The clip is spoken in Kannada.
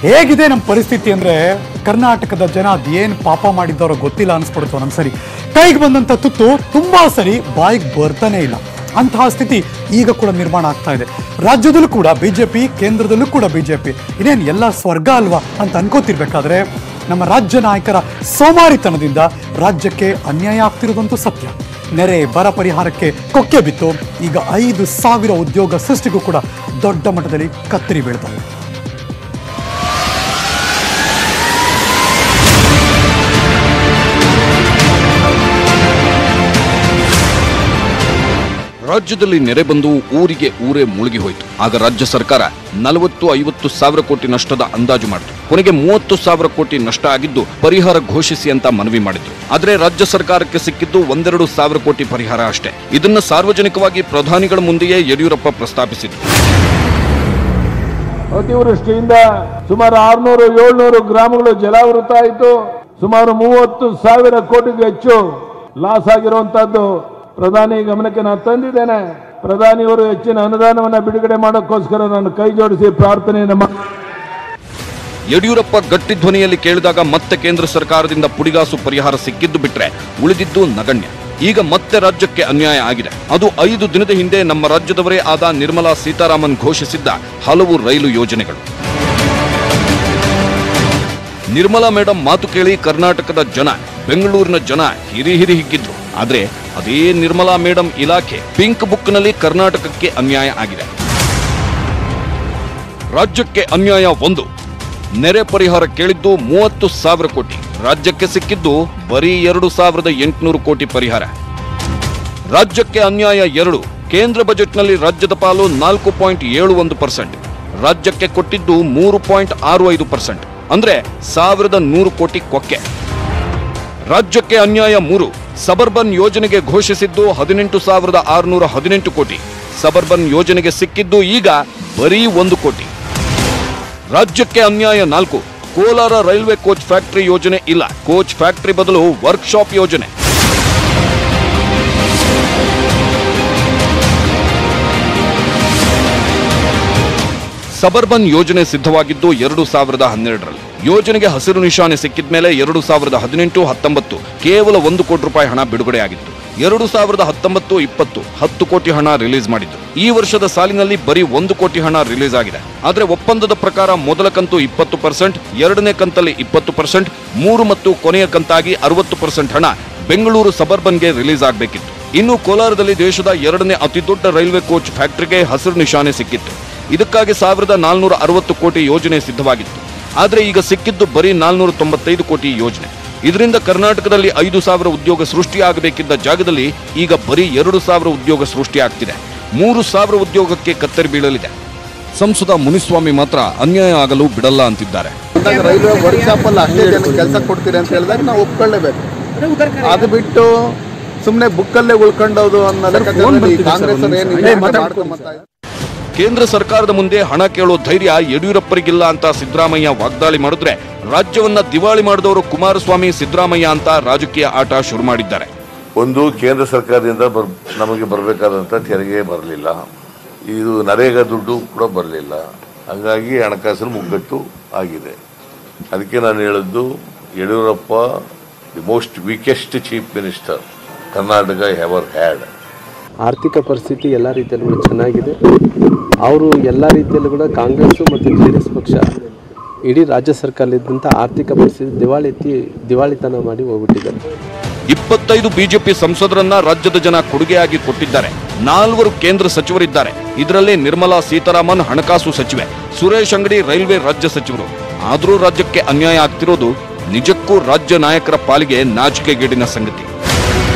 ಹೇಗಿದೆ ನಮ್ಮ ಪರಿಸ್ಥಿತಿ ಅಂದ್ರೆ ಕರ್ನಾಟಕದ ಜನ ಅದೇನು ಪಾಪ ಮಾಡಿದ್ದವರೋ ಗೊತ್ತಿಲ್ಲ ಅನ್ಸ್ಬಿಡುತ್ತೋ ನಮ್ಮ ಸರಿ ಕೈಗೆ ಬಂದಂತ ತುತ್ತು ತುಂಬಾ ಸರಿ ಬಾಯಿಗೆ ಬರ್ತಾನೆ ಇಲ್ಲ ಅಂತಹ ಸ್ಥಿತಿ ಈಗ ಕೂಡ ನಿರ್ಮಾಣ ಆಗ್ತಾ ಇದೆ ರಾಜ್ಯದಲ್ಲೂ ಕೂಡ ಬಿಜೆಪಿ ಕೇಂದ್ರದಲ್ಲೂ ಕೂಡ ಬಿಜೆಪಿ ಇನ್ನೇನು ಎಲ್ಲ ಸ್ವರ್ಗ ಅಲ್ವಾ ಅಂತ ಅನ್ಕೋತಿರ್ಬೇಕಾದ್ರೆ ನಮ್ಮ ರಾಜ್ಯ ನಾಯಕರ ಸೋಮಾರಿತನದಿಂದ ರಾಜ್ಯಕ್ಕೆ ಅನ್ಯಾಯ ಆಗ್ತಿರೋದಂತೂ ಸತ್ಯ ನೆರೆ ಬರ ಪರಿಹಾರಕ್ಕೆ ಕೊಕ್ಕೆ ಬಿತ್ತು ಈಗ ಐದು ಸಾವಿರ ಉದ್ಯೋಗ ಸೃಷ್ಟಿಗೂ ಕೂಡ ದೊಡ್ಡ ಮಟ್ಟದಲ್ಲಿ ಕತ್ತರಿ ಬೀಳ್ತಾ ಇದೆ ರಾಜ್ಯದಲ್ಲಿ ನೆರೆ ಬಂದು ಊರಿಗೆ ಊರೇ ಮುಳುಗಿ ಹೋಯಿತು ಆಗ ರಾಜ್ಯ ಸರ್ಕಾರ ನಲವತ್ತು ಐವತ್ತು ಸಾವಿರ ಕೋಟಿ ನಷ್ಟದ ಅಂದಾಜು ಮಾಡಿತು ಕೊನೆಗೆ ಮೂವತ್ತು ಸಾವಿರ ಕೋಟಿ ನಷ್ಟ ಆಗಿದ್ದು ಪರಿಹಾರ ಘೋಷಿಸಿ ಅಂತ ಮನವಿ ಮಾಡಿದ್ರು ಆದ್ರೆ ರಾಜ್ಯ ಸರ್ಕಾರಕ್ಕೆ ಸಿಕ್ಕಿದ್ದು ಒಂದೆರಡು ಸಾವಿರ ಕೋಟಿ ಪರಿಹಾರ ಅಷ್ಟೇ ಇದನ್ನ ಸಾರ್ವಜನಿಕವಾಗಿ ಪ್ರಧಾನಿಗಳ ಮುಂದೆಯೇ ಯಡಿಯೂರಪ್ಪ ಪ್ರಸ್ತಾಪಿಸಿದ್ರು ಅತಿವೃಷ್ಟಿಯಿಂದ ಸುಮಾರು ಆರ್ನೂರು ಏಳ್ನೂರು ಗ್ರಾಮಗಳು ಜಲಾವೃತ ಆಯಿತು ಸುಮಾರು ಮೂವತ್ತು ಸಾವಿರ ಕೋಟಿಗೂ ಹೆಚ್ಚು ಲಾಸ್ ಆಗಿರುವಂತಹದ್ದು ಪ್ರಧಾನಿ ಗಮನಕ್ಕೆ ನಾನು ತಂದಿದ್ದೇನೆ ಪ್ರಧಾನಿಯವರು ಹೆಚ್ಚಿನ ಅನುದಾನವನ್ನು ಬಿಡುಗಡೆ ಮಾಡೋಕ್ಕೋಸ್ಕರ ನಾನು ಕೈ ಜೋಡಿಸಿ ಪ್ರಾರ್ಥನೆಯನ್ನು ಮಾಡಿ ಯಡಿಯೂರಪ್ಪ ಗಟ್ಟಿ ಧ್ವನಿಯಲ್ಲಿ ಕೇಳಿದಾಗ ಮತ್ತೆ ಕೇಂದ್ರ ಸರ್ಕಾರದಿಂದ ಪುಡಿಗಾಸು ಪರಿಹಾರ ಸಿಕ್ಕಿದ್ದು ಬಿಟ್ರೆ ಉಳಿದಿದ್ದು ನಗಣ್ಯ ಈಗ ಮತ್ತೆ ರಾಜ್ಯಕ್ಕೆ ಅನ್ಯಾಯ ಆಗಿದೆ ಅದು ಐದು ದಿನದ ಹಿಂದೆ ನಮ್ಮ ರಾಜ್ಯದವರೇ ಆದ ನಿರ್ಮಲಾ ಸೀತಾರಾಮನ್ ಘೋಷಿಸಿದ್ದ ಹಲವು ರೈಲು ಯೋಜನೆಗಳು ನಿರ್ಮಲಾ ಮೇಡಂ ಮಾತು ಕೇಳಿ ಕರ್ನಾಟಕದ ಜನ ಬೆಂಗಳೂರಿನ ಜನ ಹಿರಿ ಹಿರಿ ಹಿಗ್ಗಿದ್ರು ಆದ್ರೆ ಅದೇ ನಿರ್ಮಲಾ ಮೇಡಂ ಇಲಾಖೆ ಪಿಂಕ್ ಬುಕ್ನಲ್ಲಿ ಕರ್ನಾಟಕಕ್ಕೆ ಅನ್ಯಾಯ ಆಗಿದೆ ರಾಜ್ಯಕ್ಕೆ ಅನ್ಯಾಯ ಒಂದು ನೆರೆ ಪರಿಹಾರ ಕೇಳಿದ್ದು ಮೂವತ್ತು ಸಾವಿರ ಕೋಟಿ ರಾಜ್ಯಕ್ಕೆ ಸಿಕ್ಕಿದ್ದು ಬರೀ ಎರಡು ಸಾವಿರದ ಎಂಟುನೂರು ಕೋಟಿ ಪರಿಹಾರ ರಾಜ್ಯಕ್ಕೆ ಅನ್ಯಾಯ ಎರಡು ಕೇಂದ್ರ ಬಜೆಟ್ನಲ್ಲಿ ರಾಜ್ಯದ ಪಾಲು ನಾಲ್ಕು ಪಾಯಿಂಟ್ ಏಳು ಒಂದು ಪರ್ಸೆಂಟ್ ರಾಜ್ಯಕ್ಕೆ ಕೊಟ್ಟಿದ್ದು ಮೂರು ಪಾಯಿಂಟ್ ಆರು ಐದು ಪರ್ಸೆಂಟ್ ಅಂದ್ರೆ ಸಾವಿರದ ನೂರು ಕೋಟಿ ಕೊಕ್ಕೆ ರಾಜ್ಯಕ್ಕೆ ಅನ್ಯಾಯ ಮೂರು ಸಬರ್ಬನ್ ಯೋಜನೆಗೆ ಘೋಷಿಸಿದ್ದು ಹದಿನೆಂಟು ಸಾವಿರದ ಆರುನೂರ ಹದಿನೆಂಟು ಕೋಟಿ ಸಬರ್ಬನ್ ಯೋಜನೆಗೆ ಸಿಕ್ಕಿದ್ದು ಈಗ ಬರೀ ಒಂದು ಕೋಟಿ ರಾಜ್ಯಕ್ಕೆ ಅನ್ಯಾಯ ನಾಲ್ಕು ಕೋಲಾರ ರೈಲ್ವೆ ಕೋಚ್ ಫ್ಯಾಕ್ಟರಿ ಯೋಜನೆ ಇಲ್ಲ ಕೋಚ್ ಫ್ಯಾಕ್ಟರಿ ಬದಲು ವರ್ಕ್ಶಾಪ್ ಯೋಜನೆ ಸಬರ್ಬನ್ ಯೋಜನೆ ಸಿದ್ಧವಾಗಿದ್ದು ಎರಡು ಸಾವಿರದ ಹನ್ನೆರಡರಲ್ಲಿ ಯೋಜನೆಗೆ ಹಸಿರು ನಿಶಾನೆ ಸಿಕ್ಕಿದ ಮೇಲೆ ಎರಡು ಸಾವಿರದ ಹದಿನೆಂಟು ಹತ್ತೊಂಬತ್ತು ಕೇವಲ ಒಂದು ಕೋಟಿ ರೂಪಾಯಿ ಹಣ ಬಿಡುಗಡೆಯಾಗಿತ್ತು ಎರಡು ಸಾವಿರದ ಹತ್ತೊಂಬತ್ತು ಇಪ್ಪತ್ತು ಹತ್ತು ಕೋಟಿ ಹಣ ರಿಲೀಸ್ ಮಾಡಿದ್ದು ಈ ವರ್ಷದ ಸಾಲಿನಲ್ಲಿ ಬರೀ ಒಂದು ಕೋಟಿ ಹಣ ರಿಲೀಸ್ ಆಗಿದೆ ಆದರೆ ಒಪ್ಪಂದದ ಪ್ರಕಾರ ಮೊದಲ ಕಂತು ಇಪ್ಪತ್ತು ಪರ್ಸೆಂಟ್ ಎರಡನೇ ಕಂತಲ್ಲಿ ಇಪ್ಪತ್ತು ಪರ್ಸೆಂಟ್ ಮೂರು ಮತ್ತು ಕೊನೆಯ ಕಂತಾಗಿ ಅರವತ್ತು ಪರ್ಸೆಂಟ್ ಹಣ ಬೆಂಗಳೂರು ಸಬರ್ಬನ್ಗೆ ರಿಲೀಸ್ ಆಗಬೇಕಿತ್ತು ಇನ್ನು ಕೋಲಾರದಲ್ಲಿ ದೇಶದ ಎರಡನೇ ಅತಿದೊಡ್ಡ ರೈಲ್ವೆ ಕೋಚ್ ಫ್ಯಾಕ್ಟರಿಗೆ ಹಸಿರು ನಿಶಾನೆ ಸಿಕ್ಕಿತ್ತು ಇದಕ್ಕಾಗಿ ಸಾವಿರದ ನಾಲ್ನೂರ ಅರವತ್ತು ಕೋಟಿ ಯೋಜನೆ ಸಿದ್ಧವಾಗಿತ್ತು ಆದರೆ ಈಗ ಸಿಕ್ಕಿದ್ದು ಬರೀ ನಾಲ್ನೂರ ತೊಂಬತ್ತೈದು ಕೋಟಿ ಯೋಜನೆ ಇದರಿಂದ ಕರ್ನಾಟಕದಲ್ಲಿ ಐದು ಸಾವಿರ ಉದ್ಯೋಗ ಸೃಷ್ಟಿಯಾಗಬೇಕಿದ್ದ ಜಾಗದಲ್ಲಿ ಈಗ ಬರೀ ಎರಡು ಸಾವಿರ ಉದ್ಯೋಗ ಸೃಷ್ಟಿಯಾಗ್ತಿದೆ ಮೂರು ಸಾವಿರ ಉದ್ಯೋಗಕ್ಕೆ ಕತ್ತರಿ ಬೀಳಲಿದೆ ಸಂಸದ ಮುನಿಸ್ವಾಮಿ ಮಾತ್ರ ಅನ್ಯಾಯ ಆಗಲು ಬಿಡಲ್ಲ ಅಂತಿದ್ದಾರೆ ಅಂದಾಗ ರೈಲ್ವೆ ವರ್ಕ್ಶಾಪ್ ಅಲ್ಲಿ ಅಷ್ಟೇ ಜನ ಕೆಲಸ ಕೊಡ್ತೀರಿ ಅಂತ ಹೇಳಿದಾಗ ನಾವು ಒಪ್ಕೊಳ್ಳೇಬೇಕು ಅದು ಬಿಟ್ಟು ಸುಮ್ಮನೆ ಬುಕ್ಕಲ್ಲೇ ಉಳ್ಕೊಂಡೋದು ಅನ್ನೋ ಲೆಕ್ಕಾಚಾರದಲ್ಲಿ ಈ ಕಾಂಗ್ರೆಸ್ ಅವ್ರು ಏನು ಇಲ್ಲೇ ಮಾಡ್ಕೊಂಬತ್ತಾ ಇದ್ದಾರೆ. ಕೇಂದ್ರ ಸರ್ಕಾರದ ಮುಂದೆ ಹಣ ಕೇಳೋ ಧೈರ್ಯ ಯಡಿಯೂರಪ್ಪರಿಗಿಲ್ಲ ಅಂತ ಸಿದ್ದರಾಮಯ್ಯ ವಾಗ್ದಾಳಿ ಮಾಡಿದ್ರೆ ರಾಜ್ಯವನ್ನ ದಿವಾಳಿ ಮಾಡಿದವರು ಕುಮಾರಸ್ವಾಮಿ ಸಿದ್ದರಾಮಯ್ಯ ಅಂತ ರಾಜಕೀಯ ಆಟ ಶುರು ಮಾಡಿದ್ದಾರೆ ಒಂದು ಕೇಂದ್ರ ಸರ್ಕಾರದಿಂದ ಬರ್ ನಮಗೆ ಬರಬೇಕಾದಂಥ ತೆರಿಗೆ ಬರಲಿಲ್ಲ ಇದು ನರೇಗಾ ದುಡ್ಡು ಕೂಡ ಬರಲಿಲ್ಲ ಹಾಗಾಗಿ ಹಣಕಾಸಿನ ಮುಗ್ಗಟ್ಟು ಆಗಿದೆ ಅದಕ್ಕೆ ನಾನು ಹೇಳಿದ್ದು Yediyurappa the most weakest chief minister Karnataka ever had ಆರ್ಥಿಕ ಪರಿಸ್ಥಿತಿ ಎಲ್ಲ ರೀತಿಯಲ್ಲೂ ಕೂಡ ಚೆನ್ನಾಗಿದೆ ಅವರು ಎಲ್ಲ ರೀತಿಯಲ್ಲೂ ಕೂಡ ಕಾಂಗ್ರೆಸ್ಸು ಮತ್ತು ಜೆ ಡಿ ಎಸ್ ಪಕ್ಷ ಇಡೀ ರಾಜ್ಯ ಸರ್ಕಾರದಲ್ಲಿದ್ದಂಥ ಆರ್ಥಿಕ ಪರಿಸ್ಥಿತಿ ದಿವಾಳಿ ಎತ್ತಿ ದಿವಾಳಿತನ ಮಾಡಿ ಹೋಗ್ಬಿಟ್ಟಿದ್ದಾರೆ ಇಪ್ಪತ್ತೈದು ಬಿಜೆಪಿ ಸಂಸದರನ್ನ ರಾಜ್ಯದ ಜನ ಕೊಡುಗೆಯಾಗಿ ಕೊಟ್ಟಿದ್ದಾರೆ ನಾಲ್ವರು ಕೇಂದ್ರ ಸಚಿವರಿದ್ದಾರೆ ಇದರಲ್ಲಿ ನಿರ್ಮಲಾ ಸೀತಾರಾಮನ್ ಹಣಕಾಸು ಸಚಿವೆ ಸುರೇಶ್ ಅಂಗಡಿ ರೈಲ್ವೆ ರಾಜ್ಯ ಸಚಿವರು ಆದರೂ ರಾಜ್ಯಕ್ಕೆ ಅನ್ಯಾಯ ಆಗ್ತಿರೋದು ನಿಜಕ್ಕೂ ರಾಜ್ಯ ನಾಯಕರ ಪಾಲಿಗೆ ನಾಚಿಕೆಗೇಡಿನ ಸಂಗತಿ